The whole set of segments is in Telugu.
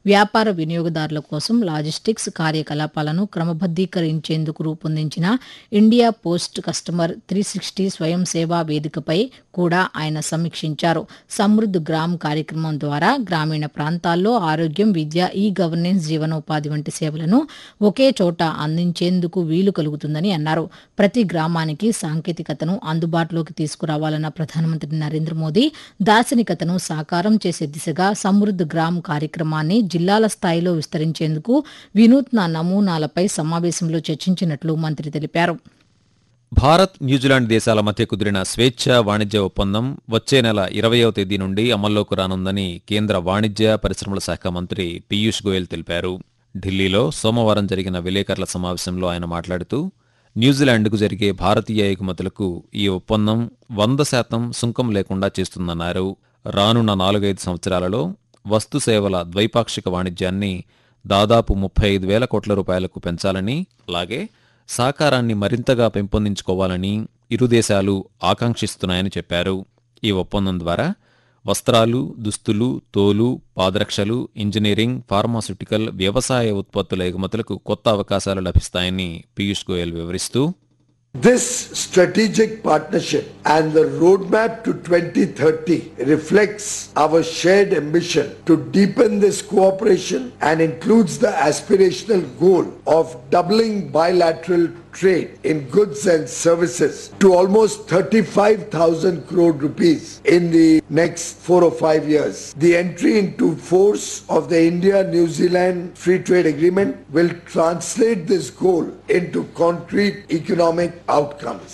వ్యాపార వినియోగదారుల కోసం లాజిస్టిక్స్ కార్యకలాపాలను క్రమబద్దీకరించేందుకు రూపొందించిన India post customer three sixty స్వయం సేవా వేదికపై కూడా ఆయన సమీక్షించారు సమృద్ధ్ గ్రామ్ కార్యక్రమం ద్వారా గ్రామీణ ప్రాంతాల్లో ఆరోగ్యం విద్య ఈ గవర్నెన్స్ జీవనోపాధి వంటి సేవలను ఒకే చోట అందించేందుకు వీలు కలుగుతుందని అన్నారు ప్రతి గ్రామానికి సాంకేతికతను అందుబాటులోకి తీసుకురావాలన్న ప్రధానమంత్రి నరేంద్ర మోదీ దార్శనికతను సాకారం చేసే దిశగా సమృద్ధ్ గ్రామ్ కార్యక్రమాన్ని జిల్లాల స్థాయిలో విస్తరించేందుకు వినూత్న నమూనాలపై సమావేశంలో చర్చించినట్లు మంత్రి తెలిపారు భారత్ న్యూజిలాండ్ దేశాల మధ్య కుదిరిన స్వేచ్ఛ వాణిజ్య ఒప్పందం వచ్చే నెల ఇరవయవ తేదీ నుండి అమల్లోకి రానుందని కేంద్ర వాణిజ్య పరిశ్రమల శాఖ మంత్రి పీయూష్ గోయల్ తెలిపారు ఢిల్లీలో సోమవారం జరిగిన విలేకరుల సమావేశంలో ఆయన మాట్లాడుతూ న్యూజిలాండ్కు జరిగే భారతీయ ఎగుమతులకు ఈ ఒప్పందం వంద శాతం సుంకం లేకుండా చేస్తుందన్నారు రానున్న నాలుగైదు సంవత్సరాలలో వస్తు సేవల ద్వైపాక్షిక వాణిజ్యాన్ని దాదాపు ముప్పై ఐదు వేల కోట్ల రూపాయలకు పెంచాలని అలాగే సహకారాన్ని మరింతగా పెంపొందించుకోవాలని ఇరు దేశాలు ఆకాంక్షిస్తున్నాయని చెప్పారు ఈ ఒప్పందం ద్వారా వస్త్రాలు దుస్తులు తోలు పాదరక్షలు ఇంజనీరింగ్ ఫార్మాస్యూటికల్ వ్యవసాయ ఉత్పత్తుల ఎగుమతులకు కొత్త అవకాశాలు లభిస్తాయని పీయూష్ గోయల్ వివరిస్తూ This strategic partnership and the roadmap to 2030 reflects our shared ambition to deepen this cooperation and includes the aspirational goal of doubling bilateral trade in goods and services to almost 35,000 crore rupees in the next four or five years. The entry into force of the India-New Zealand Free Trade Agreement will translate this goal into concrete economic outcomes.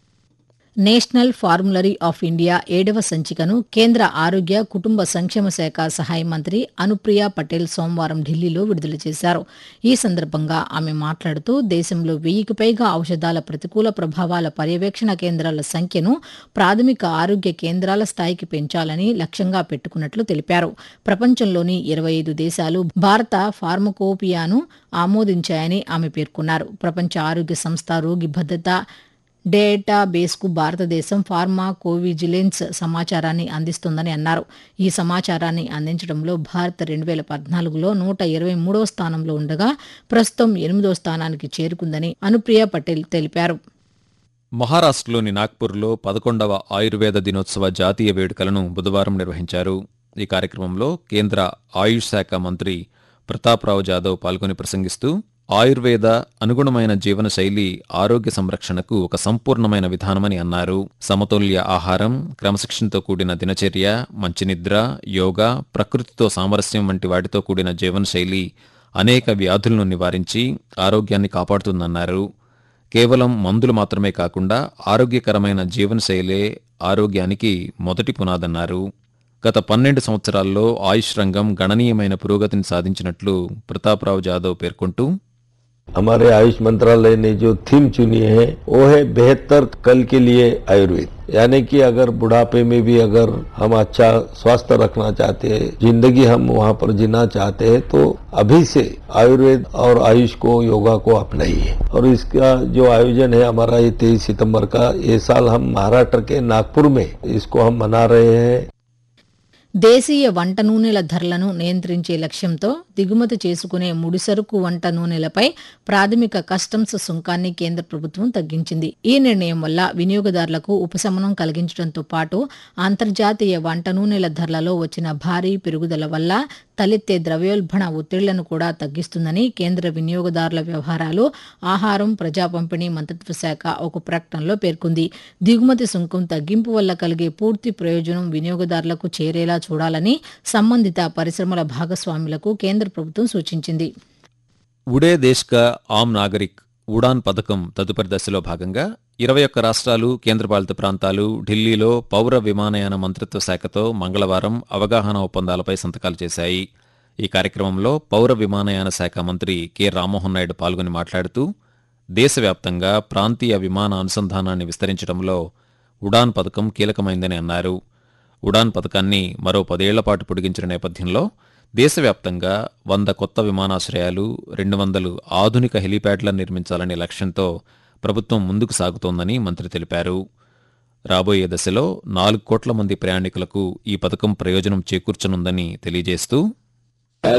National formulary of India ఏడవ సంచికను కేంద్ర ఆరోగ్య కుటుంబ సంక్షేమ శాఖ సహాయ మంత్రి అనుప్రియ పటేల్ సోమవారం ఢిల్లీలో విడుదల చేశారు ఈ సందర్భంగా ఆమె మాట్లాడుతూ దేశంలో వెయ్యికి పైగా ఔషధాల ప్రతికూల ప్రభావాల పర్యవేక్షణ కేంద్రాల సంఖ్యను ప్రాథమిక ఆరోగ్య కేంద్రాల స్థాయికి పెంచాలని లక్ష్యంగా పెట్టుకున్నట్లు తెలిపారు ప్రపంచంలోని ఇరవై ఐదు దేశాలు భారత ఫార్మకోపియాను ఆమోదించాయని ఆమె పేర్కొన్నారు ప్రపంచ ఆరోగ్య సంస్థ రోగి భద్రత డేటాబేస్కు భారతదేశం ఫార్మా కోవిజిలెన్స్ సమాచారాన్ని అందిస్తుందని అన్నారు ఈ సమాచారాన్ని అందించడంలో భారత్ రెండు వేల పద్నాలుగులో నూట ఇరవై మూడవ స్థానంలో ఉండగా ప్రస్తుతం ఎనిమిదో స్థానానికి చేరుకుందని అనుప్రియ పటేల్ తెలిపారు మహారాష్ట్రలోని నాగ్పూర్లో పదకొండవ ఆయుర్వేద దినోత్సవ జాతీయ వేడుకలను బుధవారం నిర్వహించారు ఈ కార్యక్రమంలో కేంద్ర ఆయుష్ శాఖ మంత్రి ప్రతాప్రావు జాదవ్ పాల్గొని ప్రసంగిస్తూ ఆయుర్వేద అనుగుణమైన జీవనశైలి ఆరోగ్య సంరక్షణకు ఒక సంపూర్ణమైన విధానమని అన్నారు సమతుల్య ఆహారం క్రమశిక్షణతో కూడిన దినచర్య మంచి నిద్ర యోగా ప్రకృతితో సామరస్యం వంటి వాటితో కూడిన జీవనశైలి అనేక వ్యాధులను నివారించి ఆరోగ్యాన్ని కాపాడుతుందన్నారు కేవలం మందులు మాత్రమే కాకుండా ఆరోగ్యకరమైన జీవనశైలే ఆరోగ్యానికి మొదటి పునాదన్నారు గత పన్నెండు సంవత్సరాల్లో ఆయుష్ రంగం గణనీయమైన పురోగతిని సాధించినట్లు ప్రతాప్రావు జాదవ్ పేర్కొంటూ हमारे आयुष मंत्रालय ने जो थीम चुनी है वो है बेहतर कल के लिए आयुर्वेद यानी कि अगर बुढ़ापे में भी अगर हम अच्छा स्वास्थ्य रखना चाहते हैं जिंदगी हम वहाँ पर जीना चाहते हैं तो अभी से आयुर्वेद और आयुष को योगा को अपनाइए और इसका जो आयोजन है हमारा ये तेईस सितंबर का ये साल हम महाराष्ट्र के नागपुर में इसको हम मना रहे हैं దేశీయ వంట నూనెల ధరలను నియంత్రించే లక్ష్యంతో దిగుమతి చేసుకునే ముడిసరుకు వంట నూనెలపై ప్రాథమిక కస్టమ్స్ సుంకాన్ని కేంద్ర ప్రభుత్వం తగ్గించింది ఈ నిర్ణయం వల్ల వినియోగదారులకు ఉపశమనం కలిగించడంతో పాటు అంతర్జాతీయ వంట నూనెల ధరలలో వచ్చిన భారీ పెరుగుదల వల్ల తలెత్తే ద్రవ్యోల్బణ ఒత్తిళ్లను కూడా తగ్గిస్తుందని కేంద్ర వినియోగదారుల వ్యవహారాలు ఆహారం ప్రజా పంపిణీ మంత్రిత్వ శాఖ ఒక ప్రకటనలో పేర్కొంది దిగుమతి సుంకం తగ్గింపు వల్ల కలిగే పూర్తి ప్రయోజనం వినియోగదారులకు చేరేలా చూడాలని సంబంధిత పరిశ్రమల భాగస్వాములకు కేంద్ర ప్రభుత్వం సూచించింది ఉడే దేశ్ కా ఆమ్ నాగరిక్ ఉడాన్ పథకం తదుపరి దశలో భాగంగా ఇరవై ఒక్క రాష్ట్రాలు కేంద్రపాలిత ప్రాంతాలు ఢిల్లీలో పౌర విమానయాన మంత్రిత్వ శాఖతో మంగళవారం అవగాహన ఒప్పందాలపై సంతకాలు చేశాయి ఈ కార్యక్రమంలో పౌర విమానయాన శాఖ మంత్రి కె రామ్మోహన్ నాయుడు పాల్గొని మాట్లాడుతూ దేశవ్యాప్తంగా ప్రాంతీయ విమాన అనుసంధానాన్ని విస్తరించడంలో ఉడాన్ పథకం కీలకమైందని అన్నారు ఉడాన్ పథకాన్ని మరో పదేళ్ల పాటు పొడిగించిన నేపథ్యంలో దేశవ్యాప్తంగా వంద కొత్త విమానాశ్రయాలు రెండు వందలు ఆధునిక హెలీప్యాడ్లను నిర్మించాలనే లక్ష్యంతో ప్రభుత్వం ముందుకు సాగుతోందని మంత్రి తెలిపారు రాబోయే దశలో నాలుగు కోట్ల మంది ప్రయాణికులకు ఈ పథకం ప్రయోజనం చేకూర్చనుందని తెలియజేస్తూ